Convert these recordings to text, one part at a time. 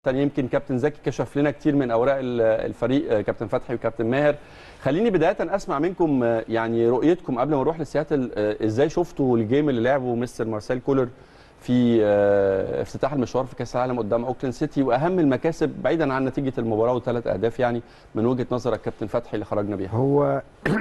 يمكن كابتن زكي كشف لنا كتير من اوراق ال- الفريق آه، كابتن فتحي وكابتن ماهر خليني بدايه اسمع منكم آه، يعني رؤيتكم قبل ما نروح لسياتل آه، ازاي شفتوا الجيم اللي لعبه مستر مارسيل كولر في آه، افتتاح المشوار في كاس العالم قدام اوكلاند سيتي واهم المكاسب بعيدا عن نتيجه المباراه وثلاث اهداف يعني من وجهه نظرك كابتن فتحي اللي خرجنا بيها هو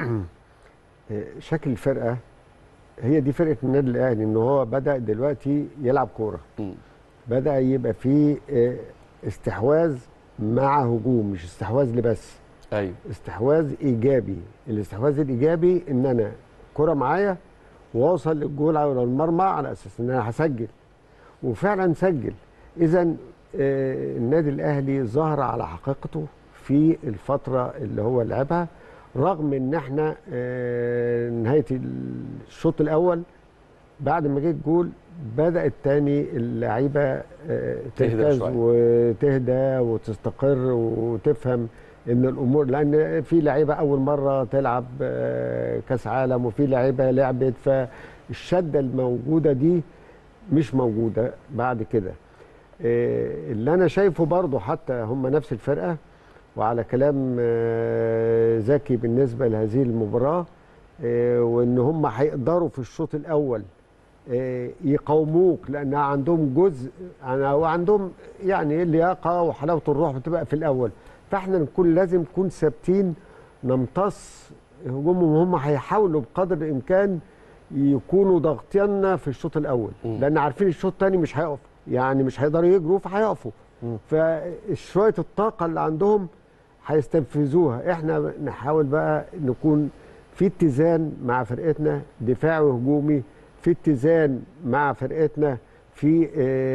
شكل الفرقه هي دي فرقه النادي الاهلي ان هو بدا دلوقتي يلعب كوره مم. بدا يبقى فيه آه، استحواذ مع هجوم مش استحواذ لبس ايوه استحواذ ايجابي الاستحواذ الايجابي ان انا كره معايا واوصل للجول او المرمى على اساس ان انا هسجل وفعلا سجل اذا النادي الاهلي ظهر على حقيقته في الفتره اللي هو لعبها رغم ان احنا آه، نهايه الشوط الاول بعد ما جه الجول بدات تاني اللعيبه آه، تهدى تركز شوية. وتهدى وتستقر وتفهم ان الامور لان في لعيبه اول مره تلعب آه، كاس عالم وفي لعيبه لعبت فالشده الموجوده دي مش موجوده بعد كده آه، اللي انا شايفه برضو حتى هم نفس الفرقه وعلى كلام آه، زكي بالنسبه لهذه المباراه آه، وان هم هيقدروا في الشوط الاول آه، يقاوموك لان عندهم جزء وعندهم يعني اللياقه وحلاوه الروح بتبقى في الاول فاحنا نكون لازم نكون ثابتين نمتص هجومهم وهم هيحاولوا بقدر الامكان يكونوا ضاغطيننا في الشوط الاول مم. لان عارفين الشوط الثاني مش هيقف يعني مش هيقدروا يجروا فهيقفوا فشويه الطاقه اللي عندهم هيستنفذوها احنا نحاول بقى نكون في اتزان مع فرقتنا دفاعي وهجومي في اتزان مع فرقتنا في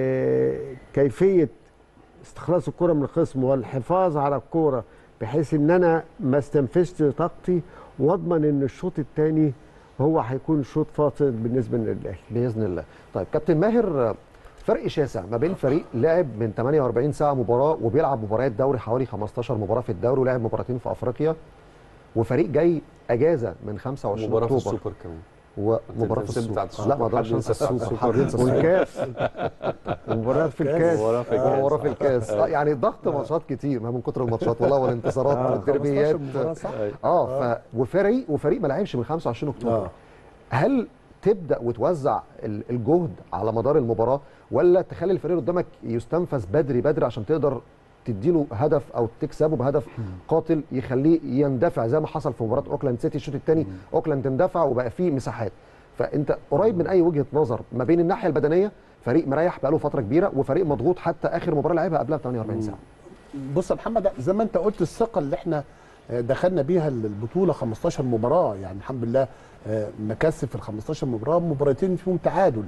آه، كيفيه استخلاص الكره من الخصم والحفاظ على الكوره بحيث ان انا ما استنفذش طاقتي واضمن ان الشوط الثاني هو هيكون شوط فاصل بالنسبه للنادي الاهلي باذن الله طيب كابتن ماهر فرق شاسع ما بين فريق لعب من 48 ساعه مباراه وبيلعب مباريات دوري حوالي 15 مباراه في الدوري ولعب مباراتين في افريقيا وفريق جاي اجازه من 25 مباراه في اكتوبر السوبر كمان ومباراه في التنسيق السوبر بتاعت لا ما السوبر. اقدرش حد انسى ينسى السوبر السوبر. حد ينسى السوبر والكاس المباريات في الكاس مباراه في آه، الكاس مباراه في الكاس آه، يعني ضغط ماتشات كتير ما من كتر الماتشات والله والانتصارات والدربيات 15 مباراة صح؟ أيوة. اه ف وفريق وفريق ما لعبش من 25 اكتوبر آه. هل تبدا وتوزع ال- الجهد على مدار المباراه ولا تخلي الفريق اللي قدامك يستنفذ بدري بدري عشان تقدر تديله هدف او تكسبه بهدف قاتل يخليه يندفع زي ما حصل في مباراه اوكلاند سيتي الشوط الثاني اوكلاند اندفع وبقى فيه مساحات فانت قريب من اي وجهه نظر ما بين الناحيه البدنيه فريق مريح بقاله فتره كبيره وفريق مضغوط حتى اخر مباراه لعبها قبلها ب 48 ساعه بص يا محمد زي ما انت قلت الثقه اللي احنا آه، دخلنا بيها البطوله 15 مباراه يعني الحمد لله آه، مكاسب في ال 15 مباراه مباراتين فيهم تعادل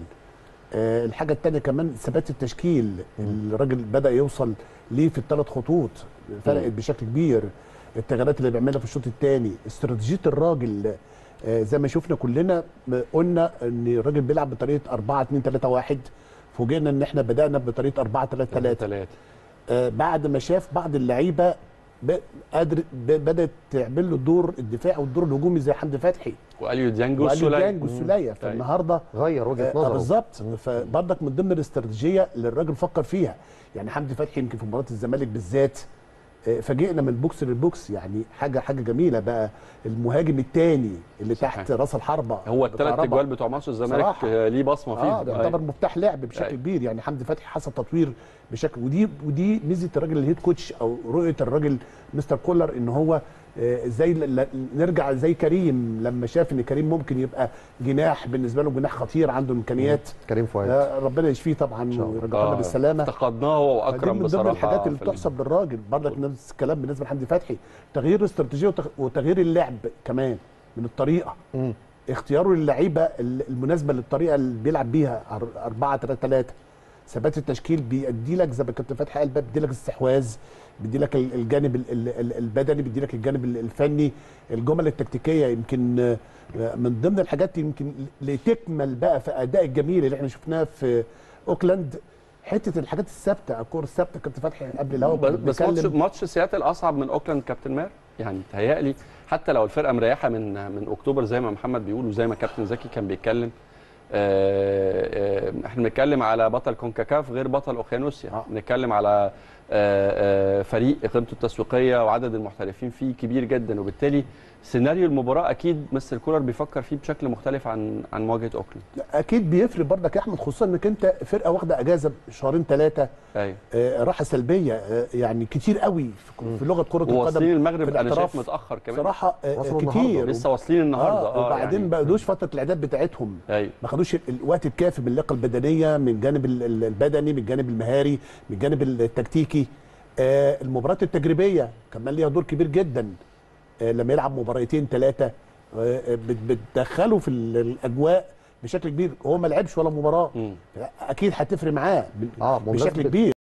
آه، الحاجه الثانيه كمان ثبات التشكيل الراجل بدا يوصل ليه في الثلاث خطوط فرقت بشكل كبير التغييرات اللي بيعملها في الشوط الثاني استراتيجيه الراجل آه، زي ما شفنا كلنا م- قلنا ان الراجل بيلعب بطريقه 4 2 3 1 فوجئنا ان احنا بدانا بطريقه 4 3 3 ثلاثة آه، بعد ما شاف بعض اللعيبه ب- قادر ب- بدات تعمل له الدور الدفاعي والدور الهجومي زي حمدي فتحي واليو ديانجو وقال السولية. ديانج والسوليه فالنهارده غير وجهه آه، نظره بالظبط فبرضك من ضمن الاستراتيجيه اللي الراجل فكر فيها يعني حمدي فتحي يمكن في مباراه الزمالك بالذات آه، فاجئنا من بوكس للبوكس يعني حاجه حاجه جميله بقى المهاجم الثاني اللي صحيح. تحت راس الحربه هو بتاع الثلاث ربع. اجوال بتوع ماتش الزمالك صراحة. آه، ليه بصمه فيهم اه ده يعتبر مفتاح لعب بشكل أيوة. كبير يعني حمدي فتحي حصل تطوير بشكل ودي ودي ميزه الراجل الهيد كوتش او رؤيه الراجل مستر كولر ان هو آه، زي ل- ل- نرجع زي كريم لما شاف ان كريم ممكن يبقى جناح بالنسبه له جناح خطير عنده امكانيات كريم فؤاد آه، ربنا يشفيه طبعا شاء الله. ويرجعه لنا بالسلامه افتقدناه هو فدي واكرم من ضمن بصراحه الحاجات اللي في ال- بتحسب للراجل برضك نفس الكلام بالنسبه لحمدي فتحي تغيير الاستراتيجيه وتغ- وتغيير اللعب كمان من الطريقه مم. اختياره للعيبه ال- المناسبه للطريقه اللي بيلعب بيها 4 3 3 ثبات التشكيل بيدي لك زي ما كابتن فتحي قال بيدي لك استحواذ بيدي لك ال- الجانب ال- ال- ال- البدني بيدي لك الجانب ال- الفني الجمل التكتيكيه يمكن آه، من ضمن الحاجات يمكن لتكمل بقى في اداء الجميل اللي احنا شفناه في اوكلاند حته الحاجات الثابته الكور الثابته كابتن فتحي قبل الهوا بس بس ماتش بيتكلم. ماتش سياتل اصعب من اوكلاند كابتن ماهر يعني تهيألي حتى لو الفرقه مريحه من من اكتوبر زي ما محمد بيقول وزي ما كابتن زكي كان بيتكلم آه، آه، احنا بنتكلم على بطل كونكاكاف غير بطل اوخيانوسيا آه. بنتكلم على آه، آه، فريق قيمته التسويقيه وعدد المحترفين فيه كبير جدا وبالتالي سيناريو المباراه اكيد مستر كولر بيفكر فيه بشكل مختلف عن عن مواجهه اوكلاند اكيد بيفرق برضك يا احمد خصوصا انك انت فرقه واخده اجازه شهرين ثلاثه ايوه آه، راحه سلبيه آه، يعني كتير قوي في- في لغه كره وواصلين القدم المغرب في انا شايف الاعتراف متاخر كمان صراحه آه، وصلوا كتير النهاردة. لسه واصلين النهارده اه وبعدين يعني ما قدوش فتره الاعداد بتاعتهم ايوه ما خدوش ال- الوقت الكافي باللياقه البدنيه من الجانب ال- ال- البدني من الجانب المهاري من الجانب التكتيكي آه المباريات التجريبيه كمان ليها دور كبير جدا آه لما يلعب مباراتين ثلاثه آه بت- بتدخله في ال- الاجواء بشكل كبير هو ما لعبش ولا مباراه مم. اكيد هتفرق معاه ب- اه بشكل بمناسبة- كبير